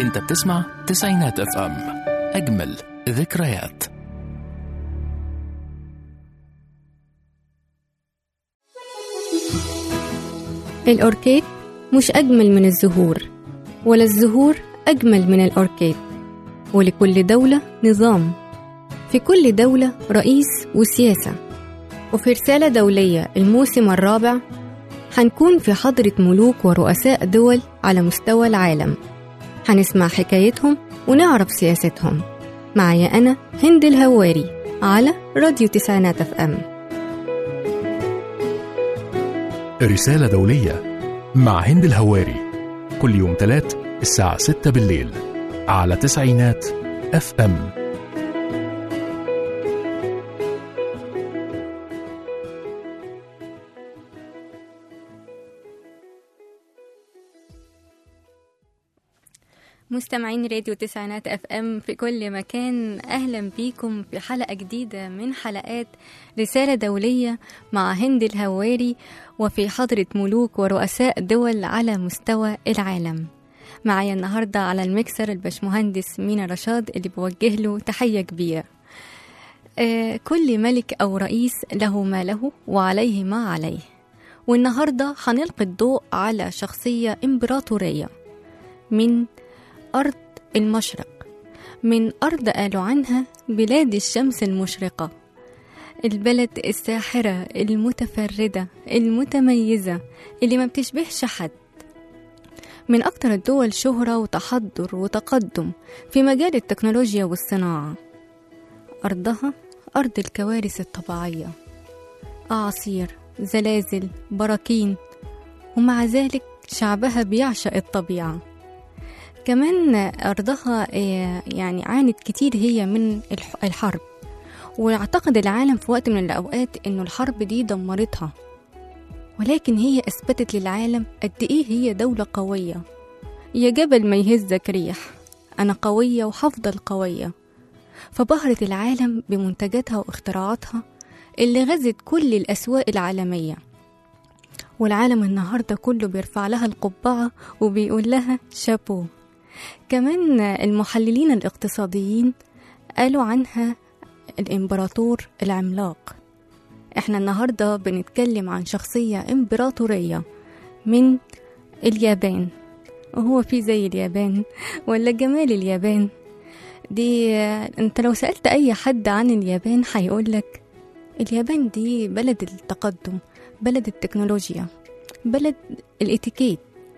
انت بتسمع تسعينات اف ام اجمل ذكريات الأوركيد مش أجمل من الزهور ولا الزهور أجمل من الأوركيد ولكل دولة نظام في كل دولة رئيس وسياسة وفي رسالة دولية الموسم الرابع هنكون في حضرة ملوك ورؤساء دول على مستوى العالم هنسمع حكايتهم ونعرف سياستهم معايا أنا هند الهواري على راديو تسعينات اف ام رسالة دولية مع هند الهواري كل يوم تلات الساعة 6 بالليل على تسعينات اف ام مستمعين راديو تسعينات اف ام في كل مكان اهلا بيكم في حلقه جديده من حلقات رساله دوليه مع هند الهواري وفي حضره ملوك ورؤساء دول على مستوى العالم معايا النهارده على المكسر الباشمهندس مينا رشاد اللي بوجه له تحيه كبيره آه كل ملك او رئيس له ما له وعليه ما عليه والنهارده هنلقي الضوء على شخصيه امبراطوريه من أرض المشرق من أرض قالوا عنها بلاد الشمس المشرقة البلد الساحرة المتفردة المتميزة اللي ما بتشبهش حد من أكتر الدول شهرة وتحضر وتقدم في مجال التكنولوجيا والصناعة أرضها أرض الكوارث الطبيعية أعاصير زلازل براكين ومع ذلك شعبها بيعشق الطبيعه كمان أرضها يعني عانت كتير هي من الحرب واعتقد العالم في وقت من الأوقات إنه الحرب دي دمرتها ولكن هي أثبتت للعالم قد إيه هي دولة قوية يا جبل ما يهزك ريح أنا قوية وحفضل قوية فبهرت العالم بمنتجاتها واختراعاتها اللي غزت كل الأسواق العالمية والعالم النهاردة كله بيرفع لها القبعة وبيقول لها شابو كمان المحللين الاقتصاديين قالوا عنها الامبراطور العملاق احنا النهارده بنتكلم عن شخصيه امبراطوريه من اليابان وهو في زي اليابان ولا جمال اليابان دي انت لو سألت اي حد عن اليابان هيقولك اليابان دي بلد التقدم بلد التكنولوجيا بلد الاتيكيت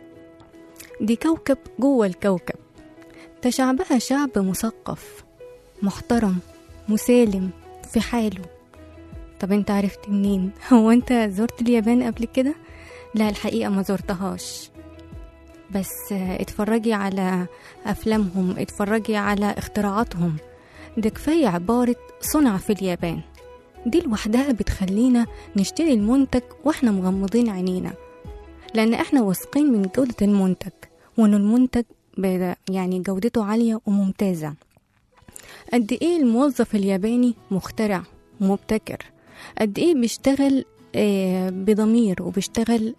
دي كوكب جوه الكوكب ده شعبها شعب مثقف محترم مسالم في حاله طب انت عرفت منين هو انت زرت اليابان قبل كده لا الحقيقة ما زرتهاش بس اتفرجي على أفلامهم اتفرجي على اختراعاتهم ده كفاية عبارة صنع في اليابان دي لوحدها بتخلينا نشتري المنتج واحنا مغمضين عينينا لأن احنا واثقين من جودة المنتج وإن المنتج يعني جودته عالية وممتازة قد إيه الموظف الياباني مخترع ومبتكر قد إيه بيشتغل بضمير وبيشتغل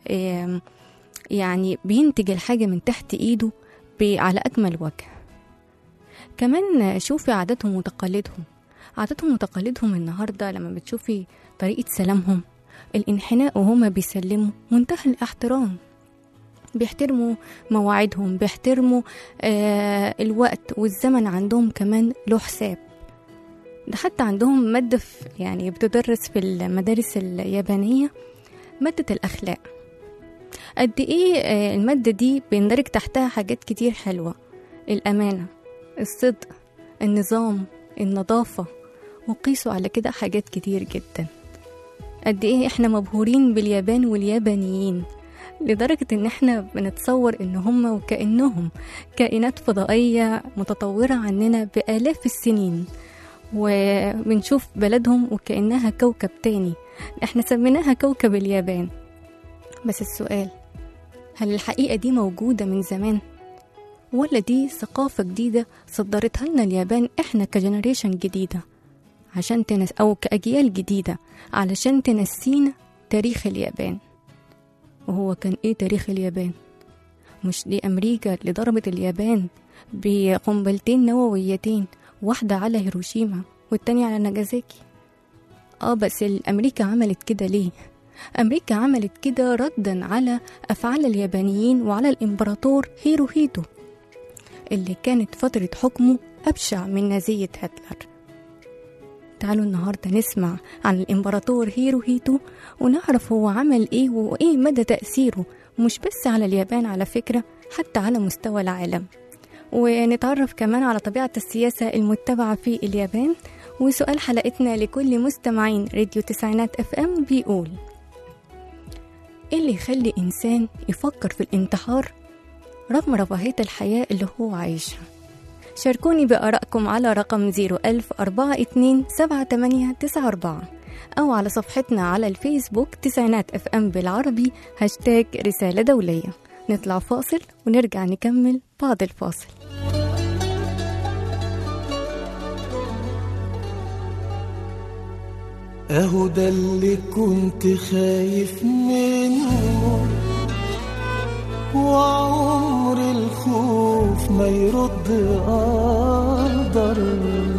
يعني بينتج الحاجة من تحت إيده على أكمل وجه كمان شوفي عاداتهم وتقاليدهم عاداتهم وتقاليدهم النهاردة لما بتشوفي طريقة سلامهم الانحناء وهما بيسلموا منتهى الاحترام بيحترموا مواعيدهم بيحترموا آه الوقت والزمن عندهم كمان له حساب ده حتى عندهم مادة في يعني بتدرس في المدارس اليابانية مادة الأخلاق قد إيه آه المادة دي بيندرج تحتها حاجات كتير حلوة الأمانة الصدق النظام النظافة وقيسوا على كده حاجات كتير جدا قد إيه إحنا مبهورين باليابان واليابانيين لدرجة إن إحنا بنتصور إن هما وكأنهم كائنات فضائية متطورة عننا بآلاف السنين وبنشوف بلدهم وكأنها كوكب تاني إحنا سميناها كوكب اليابان بس السؤال هل الحقيقة دي موجودة من زمان؟ ولا دي ثقافة جديدة صدرتها لنا اليابان إحنا كجنريشن جديدة عشان تنس أو كأجيال جديدة علشان تنسينا تاريخ اليابان وهو كان إيه تاريخ اليابان مش دي أمريكا اللي ضربت اليابان بقنبلتين نوويتين واحدة على هيروشيما والتانية على ناجازاكي اه بس أمريكا عملت كده ليه؟ أمريكا عملت كده ردا على أفعال اليابانيين وعلى الإمبراطور هيروهيتو اللي كانت فترة حكمه أبشع من نازية هتلر تعالوا النهاردة نسمع عن الإمبراطور هيروهيتو ونعرف هو عمل إيه وإيه مدى تأثيره مش بس على اليابان على فكرة حتى على مستوى العالم ونتعرف كمان على طبيعة السياسة المتبعة في اليابان وسؤال حلقتنا لكل مستمعين راديو تسعينات اف ام بيقول ايه اللي يخلي انسان يفكر في الانتحار رغم رفاهية الحياة اللي هو عايشها شاركوني بآرائكم على رقم 010427894 أو على صفحتنا على الفيسبوك تسعينات اف ام بالعربي هاشتاج رسالة دولية نطلع فاصل ونرجع نكمل بعد الفاصل اهو ده اللي كنت خايف منه وعمر الخوف ما يرد قدر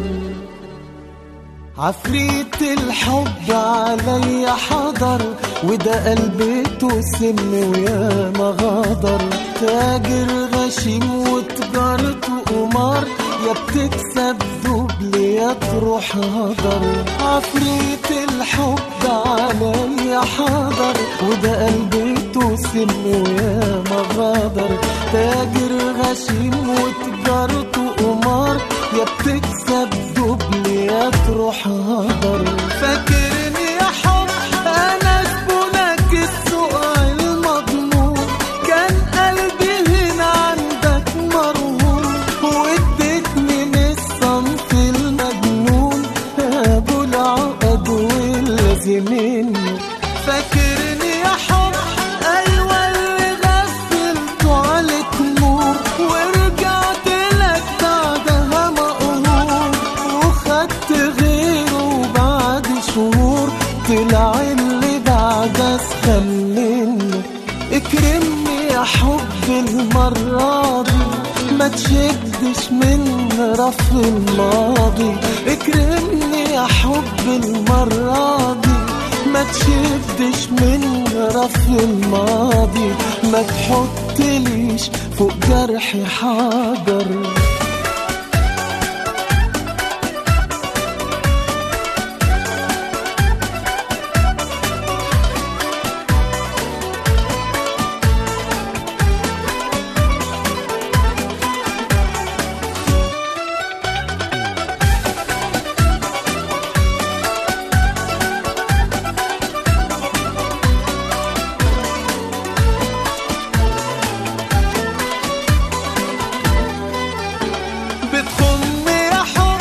عفريت الحب عليا حضر وده قلبته سم ويا ما غدر تاجر غشيم وتجارته قمار يا بتكسب دبل يا تروح هدر عفريت الحب عليا حضر وده قلبته سم ويا ما غدر تاجر غشيم وتجارته قمار يا بتكسب دبل يا تروح هدر فاكرني يا حب انا زبونك السوق المضمون كان قلبي هنا عندك مرهون واديتني من الصنف المجنون ابو العقد واللازمين فاكرني يا حب ايوه اللي غفلت عليك نور ورجعت لك بعدها مقهور وخدت غيره بعد شهور طلع اللي بعد اسخن منه اكرمني يا حب المرة دي ما تشدش من رف الماضي اكرمني يا حب المرة دي ما تشدش من رف الماضي ما تحطليش فوق جرحي حجر بتخم يا حب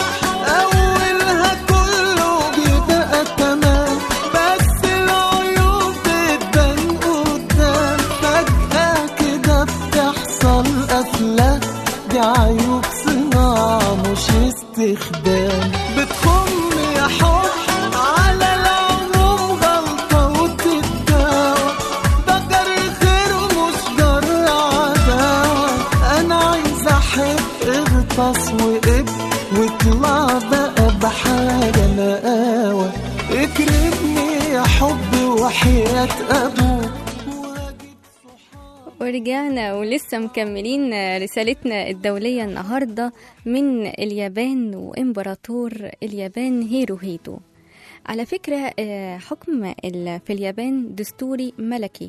أولها كله بيبقى تمام بس العيوب بتبان قدام فجأة كده بتحصل قفلة دي عيوب صناعة مش استخدام بتخم يا حب على العموم غلطة وتتداوى ده جري خير ومش جرى عداوة أنا عايز أحب اغطس وقب واطلع بقى بحاجة نقاوة اكرمني يا حب وحياة أبوك واجيب صحاب ورجعنا ولسه مكملين رسالتنا الدولية النهاردة من اليابان وإمبراطور اليابان هيروهيتو على فكرة آه، حكم ال- في اليابان دستوري ملكي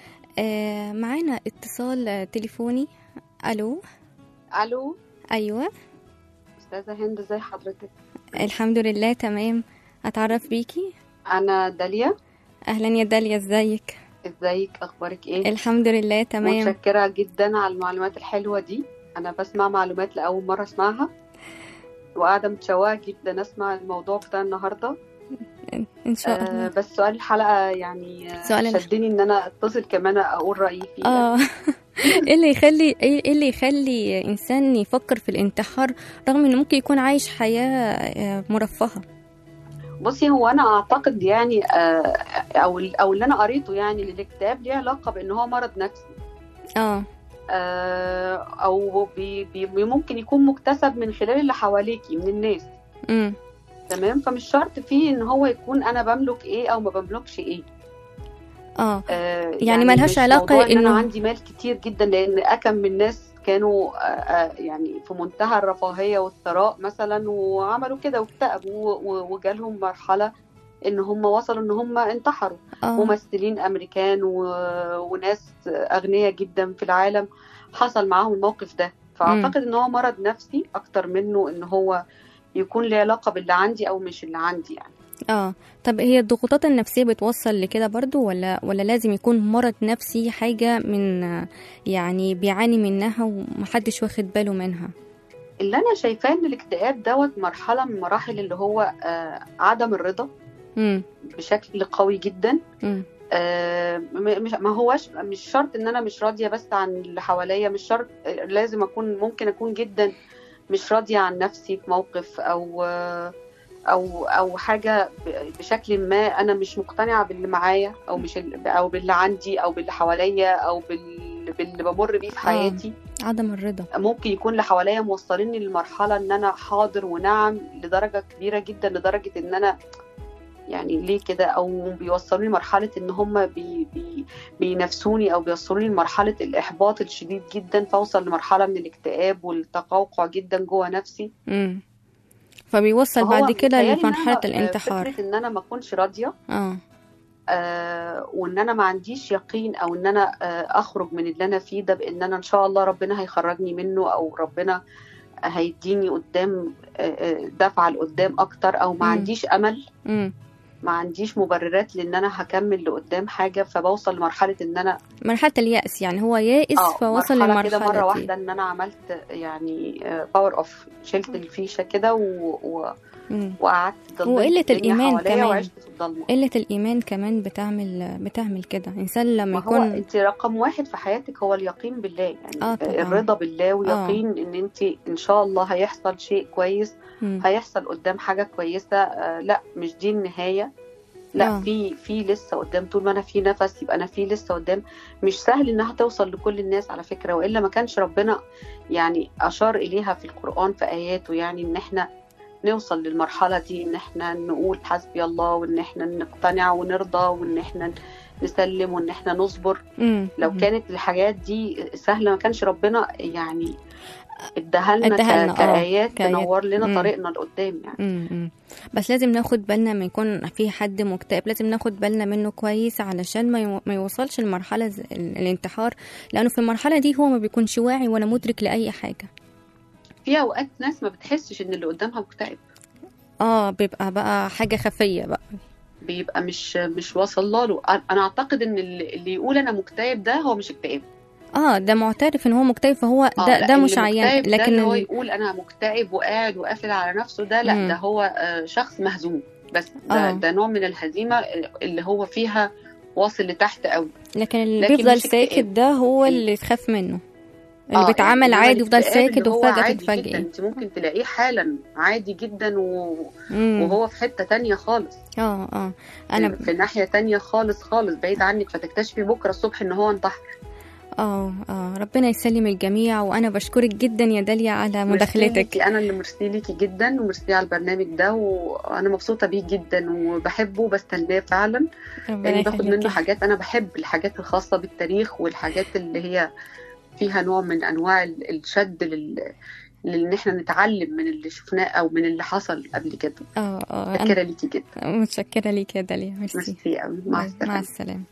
آه، معانا اتصال آه، تليفوني ألو الو أيوة استاذه هند ازي حضرتك الحمد لله تمام أتعرف بيكي انا داليا أهلا يا داليا ازيك ازيك اخبارك ايه الحمد لله تمام متشكره جدا على المعلومات الحلوه دي انا بسمع معلومات لاول مره اسمعها وقاعده متشوقه جدا اسمع الموضوع بتاع النهارده إن شاء آه الله بس سؤال الحلقه يعني آه، سؤال الح- شدني ان انا اتصل كمان اقول رايي فيه اه ايه اللي يخلي ايه إيه اللي يخلي انسان يفكر في الانتحار رغم انه ممكن يكون عايش حياة آه، مرفهة بصي هو انا اعتقد يعني آه، او او اللي انا قريته يعني للكتاب ليه علاقه بان هو مرض نفسي اه آه، او بي بي ممكن يكون مكتسب من خلال اللي حواليكي من الناس امم تمام فمش شرط فيه ان هو يكون انا بملك ايه او ما بملكش ايه اه آه، يعني ملهاش مش علاقة موضوع ان انا إنه- عندي مال كتير جدا لان اكم من ناس كانوا آه، آه، يعني في منتهى الرفاهيه والثراء مثلا وعملوا كده واكتئبوا و- وجالهم مرحله ان هم وصلوا ان هم انتحروا اه ممثلين امريكان و... وناس اغنياء جدا في العالم حصل معاهم الموقف ده فاعتقد ان هو مرض نفسي اكتر منه ان هو يكون له علاقه باللي عندي او مش اللي عندي يعني اه طب هي الضغوطات النفسية بتوصل لكده برضو ولا ولا لازم يكون مرض نفسي حاجة من يعني بيعاني منها ومحدش واخد باله منها اللي انا شايفاه ان الاكتئاب دوت مرحله من مراحل اللي هو آه عدم الرضا امم بشكل قوي جدا امم آه، م- مش ما هوش مش شرط ان انا مش راضيه بس عن اللي حواليا مش شرط آه، لازم اكون ممكن اكون جدا مش راضيه عن نفسي في موقف او آه، او او حاجه ب- بشكل ما انا مش مقتنعه باللي معايا او مش ال- او باللي عندي او باللي حواليا او بال- باللي بمر بيه في حياتي عدم الرضا ممكن يكون اللي حواليا موصليني للمرحله ان انا حاضر ونعم لدرجه كبيره جدا لدرجه ان انا يعني ليه كده او بيوصلوني لمرحله ان هم بي بي بينافسوني او بيوصلوني لمرحله الاحباط الشديد جدا فاوصل لمرحله من الاكتئاب والتقوقع جدا جوه نفسي امم فبيوصل فهو بعد كده متهيألي إن لمرحلة أنا، آه، الانتحار فكره ان انا ما اكونش راضيه اه آه وان انا ما عنديش يقين او ان انا آه اخرج من اللي انا فيه ده بان انا ان شاء الله ربنا هيخرجني منه او ربنا هيديني قدام آه، آه، دفعه لقدام اكتر او ما مم. عنديش امل امم ما عنديش مبررات لان انا هكمل لقدام حاجه فبوصل لمرحله ان انا مرحلة اليأس يعني هو يائس اه فوصل مرحله للمرحلة كده مره دي واحده ان انا عملت يعني باور اوف شلت الفيشه كده و... و... مم. وقعدت ضلمت وقلة الدنيا الإيمان حواليا كمان. وعشت في الضلمه قلة الإيمان كمان بتعمل بتعمل كده إنسان لما ما هو يكون انت رقم واحد في حياتك هو اليقين بالله يعني آه طبعاً. الرضا بالله ويقين ان انت ان شاء الله هيحصل شيء كويس مم. هيحصل قدام حاجه كويسه آه لا مش دي النهايه لا آه. في في لسه قدام طول ما انا في نفس يبقى انا في لسه قدام مش سهل انها توصل لكل الناس على فكره والا ما كانش ربنا يعني اشار اليها في القران في اياته يعني ان احنا نوصل للمرحله دي ان احنا نقول حسبي الله وان احنا نقتنع ونرضى وان احنا نسلم وان احنا نصبر مم. لو مم. كانت الحاجات دي سهله ما كانش ربنا يعني اداها لنا اداها لنا، ك- آه، كايات كآيات. تنور لنا مم. طريقنا لقدام يعني مم. مم. بس لازم ناخد بالنا ما يكون في حد مكتئب لازم ناخد بالنا منه كويس علشان ما يو- ما يوصلش لمرحلة ز- ال- الانتحار لأنه في المرحلة دي هو ما بيكونش واعي ولا مدرك لأي حاجة في اوقات ناس ما بتحسش ان اللي قدامها مكتئب اه بيبقى بقى حاجة خفية بقى بيبقى مش مش واصل له انا اعتقد ان اللي اللي يقول انا مكتئب ده هو مش اكتئاب اه ده معترف ان هو مكتئب فهو آه، ده لا، ده اللي مش عيان مكتئب ده لكن اللي هو ال- يقول انا مكتئب وقاعد وقافل على نفسه ده لا مم. ده هو آه، شخص مهزوم بس ده, آه. ده نوع من الهزيمه اللي هو فيها واصل لتحت قوي لكن اللي لكن بيفضل مش اكتئاب. ساكت ده هو اللي تخاف منه اللي آه، بيتعامل إنما عادي ويفضل الاكتئاب ساكت اللي هو وفجأة عادي جدا تتفاجئي انت ممكن تلاقيه حالا عادي جدا و... مم. وهو في حته تانية خالص اه اه انا في ناحيه تانية خالص خالص بعيد عنك فتكتشفي بكره الصبح ان هو انتحر اه اه ربنا يسلم الجميع وانا بشكرك جدا يا داليا على ميرسي مداخلتك ليكي، انا اللي ميرسي ليكي جدا وميرسي على البرنامج ده وانا مبسوطه بيه جدا وبحبه وبستناه فعلا ربنا لاني باخد منه يخليكي حاجات انا بحب الحاجات الخاصه بالتاريخ والحاجات اللي هي فيها نوع من انواع ال- الشد لل لان احنا نتعلم من اللي شفناه او من اللي حصل قبل كده اه اه انا متشكره ليكي جدا متشكرة ليك يا داليا ميرسي ميرسي قوي مع مع السلامه السلامة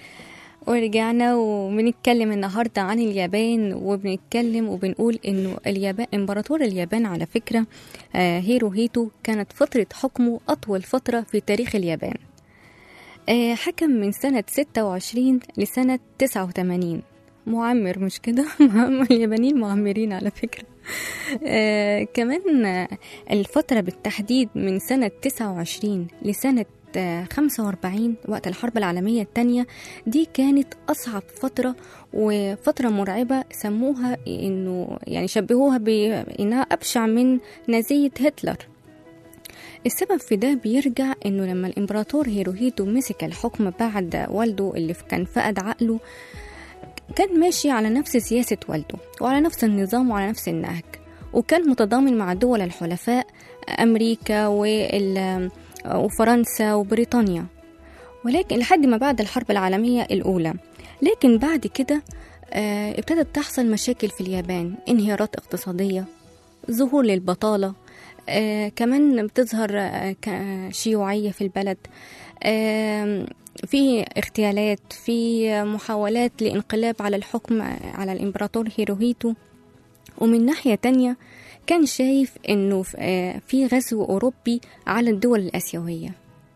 ورجعنا وبنتكلم النهاردة عن اليابان وبنتكلم وبنقول انه اليابان امبراطور اليابان على فكرة آه هيروهيتو كانت فترة حكمه اطول فترة في تاريخ اليابان آه حكم من سنة 26 لسنة 89 معمر مش كده اليابانيين معمرين على فكرة آه كمان آه، الفترة بالتحديد من سنة 29 لسنة آه، 45 وقت الحرب العالمية الثانية دي كانت أصعب فترة وفترة مرعبة سموها إنه يعني شبهوها بإنها أبشع من نازية هتلر السبب في ده بيرجع إنه لما الإمبراطور هيروهيتو مسك الحكم بعد والده اللي كان فقد عقله كان ماشي على نفس سياسة والده وعلى نفس النظام وعلى نفس النهج وكان متضامن مع دول الحلفاء أمريكا وال- وفرنسا وبريطانيا ولكن لحد ما بعد الحرب العالمية الأولى لكن بعد كده آه، ابتدت تحصل مشاكل في اليابان انهيارات اقتصادية ظهور للبطالة آه، كمان بتظهر آه، ك- شيوعية في البلد آم، في اغتيالات في محاولات لانقلاب على الحكم على الإمبراطور هيروهيتو ومن ناحية تانية كان شايف انه ف- آه، في غزو اوروبي على الدول الاسيوية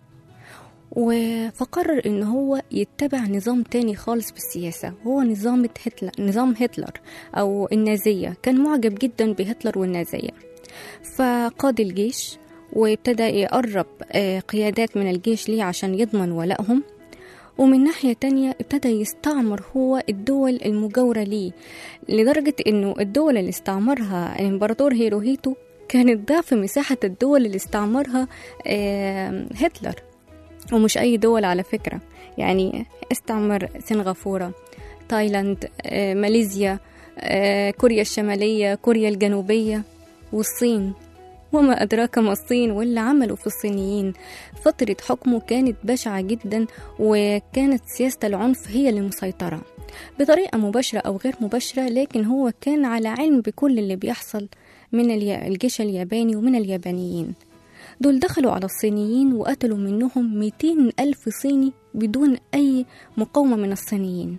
و- فقرر ان هو يتبع نظام تاني خالص بالسياسة هو نظام هتلر نظام هتلر او النازية كان معجب جدا بهتلر والنازية فقاد الجيش وابتدى يقرب آه، قيادات من الجيش ليه عشان يضمن ولائهم ومن ناحية تانية ابتدى يستعمر هو الدول المجاورة ليه لدرجة انه الدول اللي استعمرها الامبراطور هيروهيتو كانت ضعف مساحة الدول اللي استعمرها آه، هتلر ومش أي دول على فكرة يعني استعمر سنغافورة تايلاند آه، ماليزيا آه، كوريا الشمالية كوريا الجنوبية والصين وما أدراك ما الصين واللي عملوا في الصينيين فترة حكمه كانت بشعة جدا وكانت سياسة العنف هي اللي مسيطرة بطريقة مباشرة أو غير مباشرة لكن هو كان على علم بكل اللي بيحصل من اليا- الجيش الياباني ومن اليابانيين دول دخلوا على الصينيين وقتلوا منهم 200 ألف صيني بدون أي مقاومة من الصينيين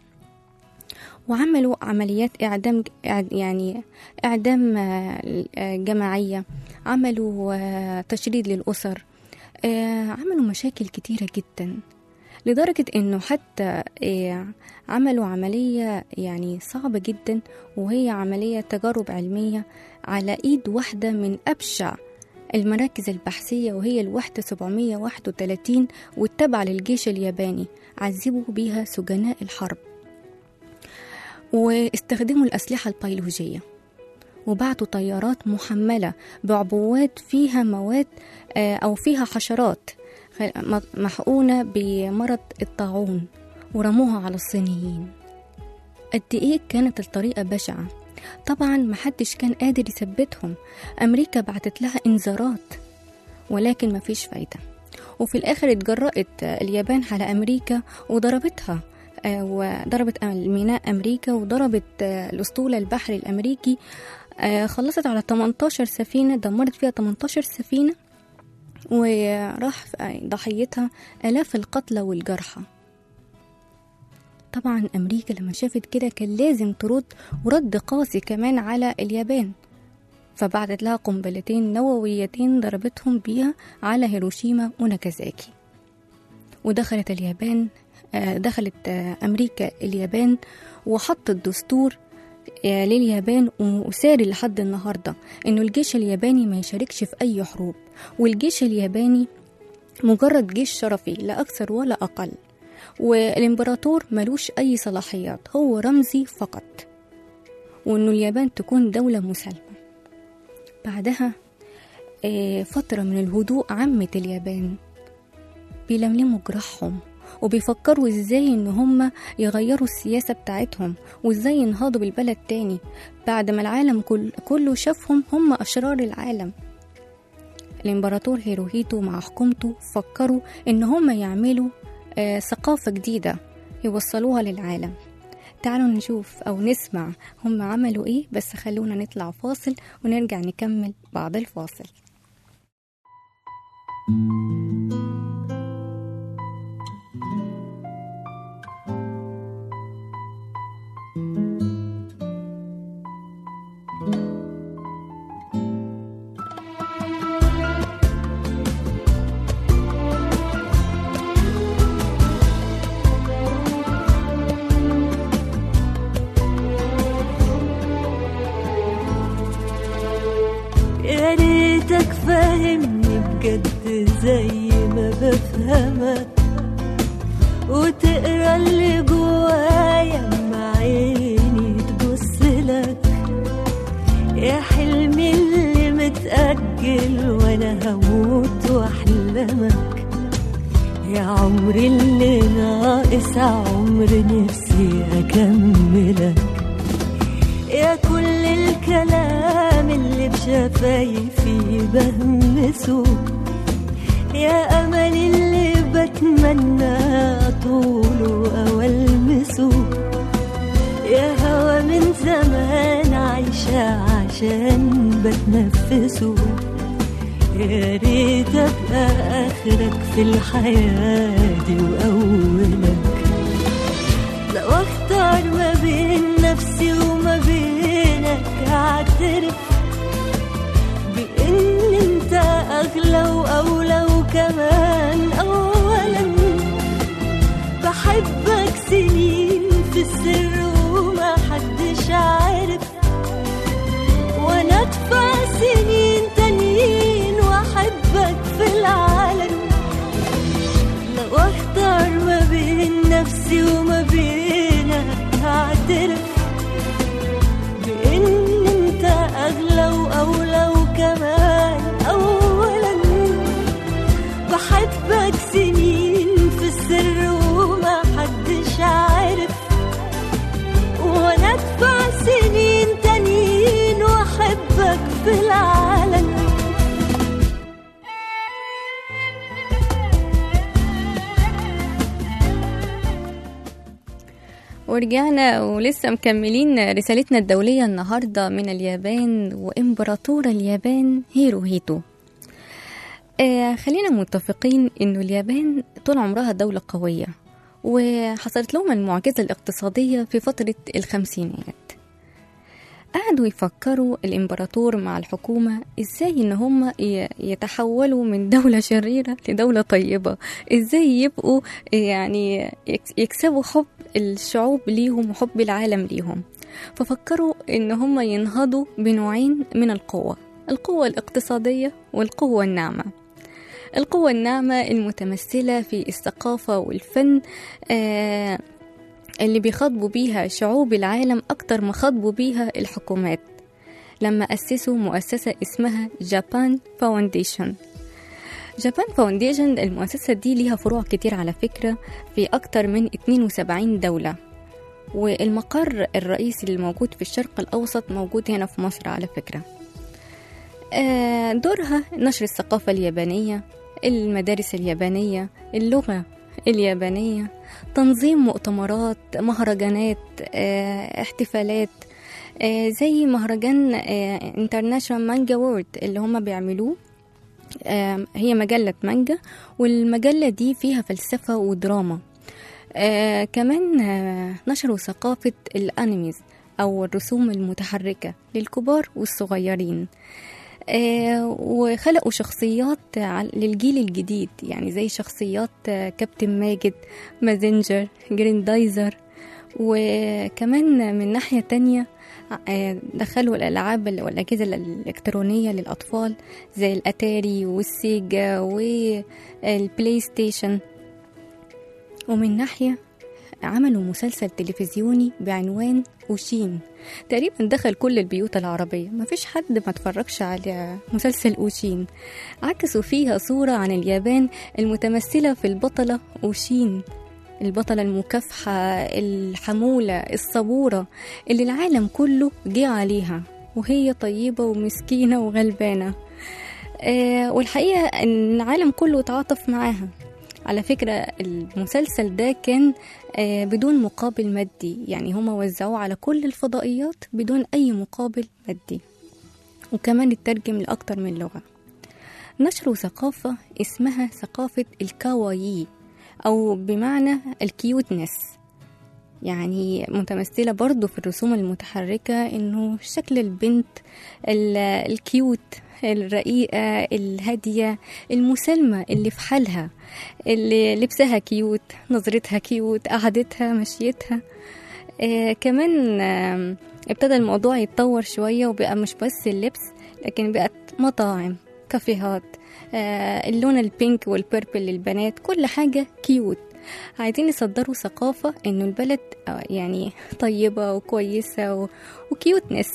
وعملوا عمليات إعدام إعد- يعني إعدام آه، آه، جماعية عملوا آه، تشريد للأسر آه، عملوا مشاكل كتيرة جدا لدرجة إنه حتى آه، عملوا عملية يعني صعبة جدا وهي عملية تجارب علمية على إيد واحدة من أبشع المراكز البحثية وهي الوحدة 731 والتابعة للجيش الياباني عذبوا بيها سجناء الحرب واستخدموا الأسلحة البيولوجية وبعتوا طيارات محملة بعبوات فيها مواد آه، أو فيها حشرات خ- محقونة بمرض الطاعون ورموها على الصينيين قد إيه كانت الطريقة بشعة طبعا محدش كان قادر يثبتهم أمريكا بعتت لها إنذارات ولكن مفيش فايدة وفي الآخر اتجرأت اليابان على أمريكا وضربتها آه، وضربت الميناء أمريكا وضربت آه، الأسطول البحري الأمريكي آه، خلصت على 18 سفينة دمرت فيها 18 سفينة وراح ضحيتها آلاف القتلى والجرحى طبعا أمريكا لما شافت كده كان لازم ترد ورد قاسي كمان على اليابان فبعتت لها قنبلتين نوويتين ضربتهم بيها على هيروشيما وناكازاكي ودخلت اليابان آه، دخلت آه، أمريكا اليابان وحطت دستور آه، لليابان وساري لحد النهاردة إنه الجيش الياباني ما يشاركش في أي حروب والجيش الياباني مجرد جيش شرفي لا أكثر ولا أقل والإمبراطور ملوش أي صلاحيات هو رمزي فقط وإنه اليابان تكون دولة مسالمة بعدها آه، فترة من الهدوء عمت اليابان بيلملموا جراحهم وبيفكروا ازاي ان هم يغيروا السياسة بتاعتهم وازاي ينهضوا بالبلد تاني بعد ما العالم كل كله شافهم هم أشرار العالم الإمبراطور هيروهيتو مع حكومته فكروا إن هم يعملوا آه، ثقافة جديدة يوصلوها للعالم تعالوا نشوف أو نسمع هم عملوا إيه بس خلونا نطلع فاصل ونرجع نكمل بعد الفاصل يا ريتك فاهمني بجد زي ما بفهمك وتقرا اللي جوايا مع عيني تبص لك يا حلمي اللي متأجل وانا هموت واحلمك يا عمري اللي ناقص عمر نفسي اكملك ألمسه يا أمل اللي بتمنى طوله أو ألمسه يا هوا من زمان عايشة عشان بتنفسه يا ريت أبقى آخرك في الحياة دي وأولك لو اختار ما بين نفسي وما بينك اعترف بان انت اغلى واولى وكمان اولا بحبك سنين في السر وما حدش عارف وانا ادفع سنين تانيين واحبك في العالم لو اختار ما بين نفسي وما بينك هعترف بان انت اغلى واولى وكمان اولا بحبك سنين في السر وما حدش عارف وانا ادفع سنين تانيين واحبك في العالم ورجعنا ولسه مكملين رسالتنا الدولية النهاردة من اليابان وإمبراطور اليابان هيروهيتو آه خلينا متفقين إنه اليابان طول عمرها دولة قوية وحصلت لهم المعجزة الاقتصادية في فترة الخمسينيات قعدوا يفكروا الإمبراطور مع الحكومة إزاي إن هم ي- يتحولوا من دولة شريرة لدولة طيبة إزاي يبقوا يعني يكس- يكسبوا حب الشعوب ليهم وحب العالم ليهم ففكروا إن هم ينهضوا بنوعين من القوة القوة الاقتصادية والقوة الناعمة القوة الناعمة المتمثلة في الثقافة والفن آه اللي بيخاطبوا بيها شعوب العالم أكتر ما خاطبوا بيها الحكومات لما أسسوا مؤسسة اسمها جابان فاونديشن جابان فاونديشن المؤسسة دي ليها فروع كتير على فكرة في أكتر من 72 دولة والمقر الرئيسي اللي موجود في الشرق الأوسط موجود هنا في مصر على فكرة آه، دورها نشر الثقافة اليابانية المدارس اليابانية اللغة اليابانية تنظيم مؤتمرات مهرجانات آه، احتفالات آه، زي مهرجان انترناشونال مانجا وورد اللي هما بيعملوه آه، هي مجلة مانجا والمجلة دي فيها فلسفة ودراما آه كمان آه نشروا ثقافة الأنيميز أو الرسوم المتحركة للكبار والصغيرين آه وخلقوا شخصيات عل- للجيل الجديد يعني زي شخصيات آه، كابتن ماجد مازنجر جريندايزر وكمان من ناحية تانية آه، دخلوا الألعاب ال- والأجهزة الإلكترونية للأطفال زي الأتاري والسيجا والبلاي ستيشن ومن ناحية عملوا مسلسل تلفزيوني بعنوان أوشين تقريبا دخل كل البيوت العربية ما فيش حد ما اتفرجش على مسلسل أوشين عكسوا فيها صورة عن اليابان المتمثلة في البطلة أوشين البطلة المكافحة الحمولة الصبورة اللي العالم كله جه عليها وهي طيبة ومسكينة وغلبانة آه والحقيقة إن العالم كله تعاطف معاها على فكرة المسلسل ده كان آه بدون مقابل مادي يعني هما وزعوه على كل الفضائيات بدون أي مقابل مادي وكمان اترجم لأكتر من لغة نشروا ثقافة اسمها ثقافة الكاوايي أو بمعنى الكيوتنس يعني متمثلة برضو في الرسوم المتحركة إنه شكل البنت ال- الكيوت الرقيقة الهادية المسالمة اللي في حالها اللي لبسها كيوت نظرتها كيوت قعدتها مشيتها آه كمان آه ابتدى الموضوع يتطور شوية وبقى مش بس اللبس لكن بقت مطاعم كافيهات آه اللون البينك والبيربل للبنات كل حاجة كيوت عايزين يصدروا ثقافة انه البلد آه، يعني طيبة وكويسة و- وكيوتنس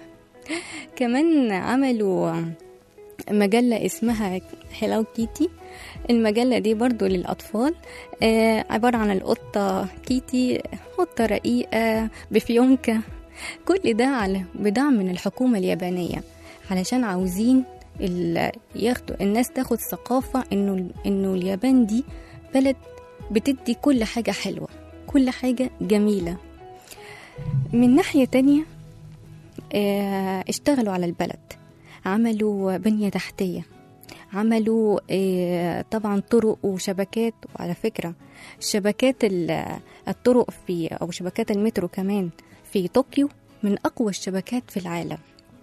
كمان عملوا مجلة اسمها هيلو كيتي المجلة دي برضو للأطفال آه عبارة عن القطة كيتي قطة رقيقة بفيونكة كل ده على بدعم من الحكومة اليابانية علشان عاوزين ال- ياخدوا الناس تاخد ثقافة انه انه اليابان دي بلد بتدي كل حاجة حلوة كل حاجة جميلة من ناحية تانية آه، اشتغلوا على البلد عملوا بنية تحتية عملوا آه، طبعا طرق وشبكات وعلى فكرة شبكات ال- الطرق في أو شبكات المترو كمان في طوكيو من أقوى الشبكات في العالم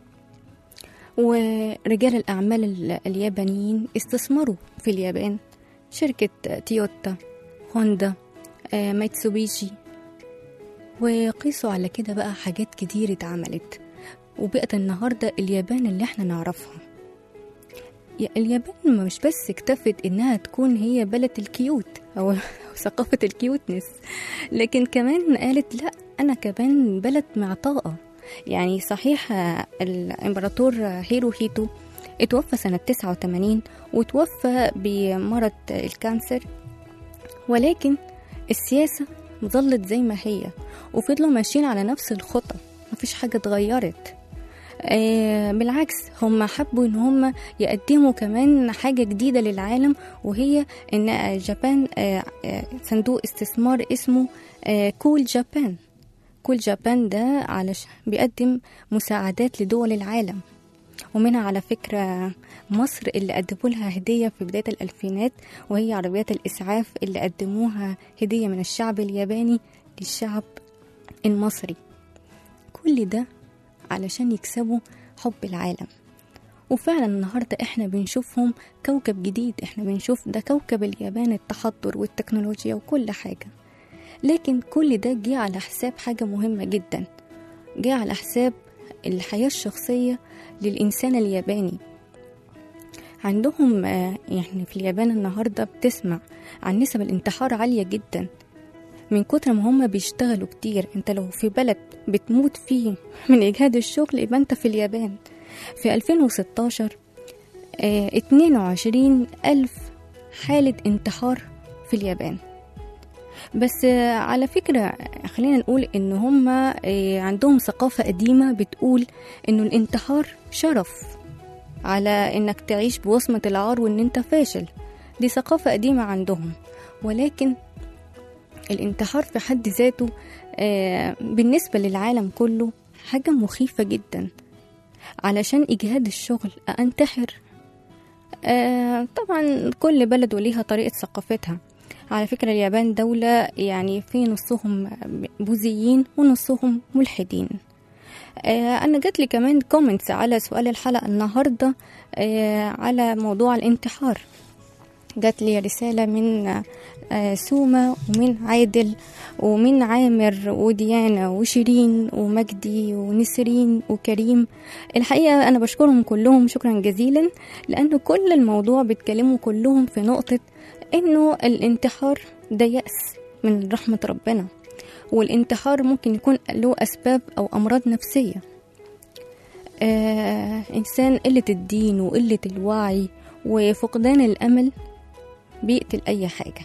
ورجال الأعمال ال- اليابانيين استثمروا في اليابان شركة تويوتا هوندا آه، ميتسوبيشي وقيسوا على كده بقى حاجات كتير اتعملت وبقت النهاردة اليابان اللي احنا نعرفها يا- اليابان مش بس اكتفت انها تكون هي بلد الكيوت او أو ثقافة الكيوتنس لكن كمان قالت لا انا كمان بلد معطاءة يعني صحيح آه، الامبراطور هيروهيتو اتوفى سنة 89 وتوفى بمرض الكانسر ولكن السياسة ظلت زي ما هي وفضلوا ماشيين على نفس الخطى مفيش حاجة اتغيرت آه بالعكس هم حبوا ان هم يقدموا كمان حاجة جديدة للعالم وهي ان آه، جابان آه آه صندوق استثمار اسمه آه كول جابان كول جابان ده علش بيقدم مساعدات لدول العالم ومنها على فكرة مصر اللي قدموا لها هدية في بداية الألفينات وهي عربيات الإسعاف اللي قدموها هدية من الشعب الياباني للشعب المصري كل ده علشان يكسبوا حب العالم وفعلا النهاردة احنا بنشوفهم كوكب جديد احنا بنشوف ده كوكب اليابان التحضر والتكنولوجيا وكل حاجة لكن كل ده جه على حساب حاجة مهمة جدا جه على حساب الحياة الشخصية للإنسان الياباني عندهم آه، يعني في اليابان النهاردة بتسمع عن نسب الانتحار عالية جدا من كتر ما هم بيشتغلوا كتير انت لو في بلد بتموت فيه من إجهاد الشغل يبقى انت في اليابان في 2016 آه 22 ألف حالة انتحار في اليابان بس آه، على فكرة خلينا نقول ان هم آه، عندهم ثقافة قديمة بتقول انه الانتحار شرف على انك تعيش بوصمة العار وان انت فاشل دي ثقافة قديمة عندهم ولكن الانتحار في حد ذاته آه، بالنسبة للعالم كله حاجة مخيفة جدا علشان إجهاد الشغل أنتحر آه، طبعا كل بلد وليها طريقة ثقافتها على فكرة اليابان دولة يعني في نصهم بوذيين ونصهم ملحدين آه، أنا جات لي كمان كومنتس على سؤال الحلقة النهاردة آه، على موضوع الانتحار جات لي رسالة من آه، سومة ومن عادل ومن عامر وديانا وشيرين ومجدي ونسرين وكريم الحقيقة أنا بشكرهم كلهم شكرا جزيلا لأنه كل الموضوع بيتكلموا كلهم في نقطة إنه الانتحار ده يأس من رحمة ربنا والانتحار ممكن يكون له أسباب أو أمراض نفسية آه إنسان قلة الدين وقلة الوعي وفقدان الأمل بيقتل أي حاجة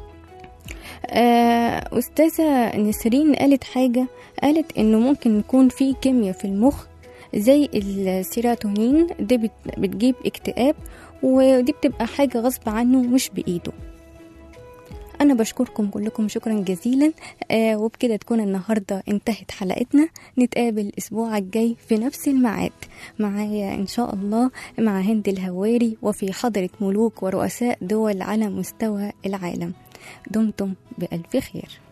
آه أستاذة نسرين قالت حاجة قالت إنه ممكن يكون في كيمياء في المخ زي السيروتونين دي بت- بتجيب اكتئاب ودي بتبقى حاجة غصب عنه مش بإيده أنا بشكركم كلكم شكرا جزيلا آه وبكده تكون النهاردة انتهت حلقتنا نتقابل الأسبوع الجاي في نفس الميعاد معايا إن شاء الله مع هند الهواري وفي حضرة ملوك ورؤساء دول على مستوى العالم دمتم بألف خير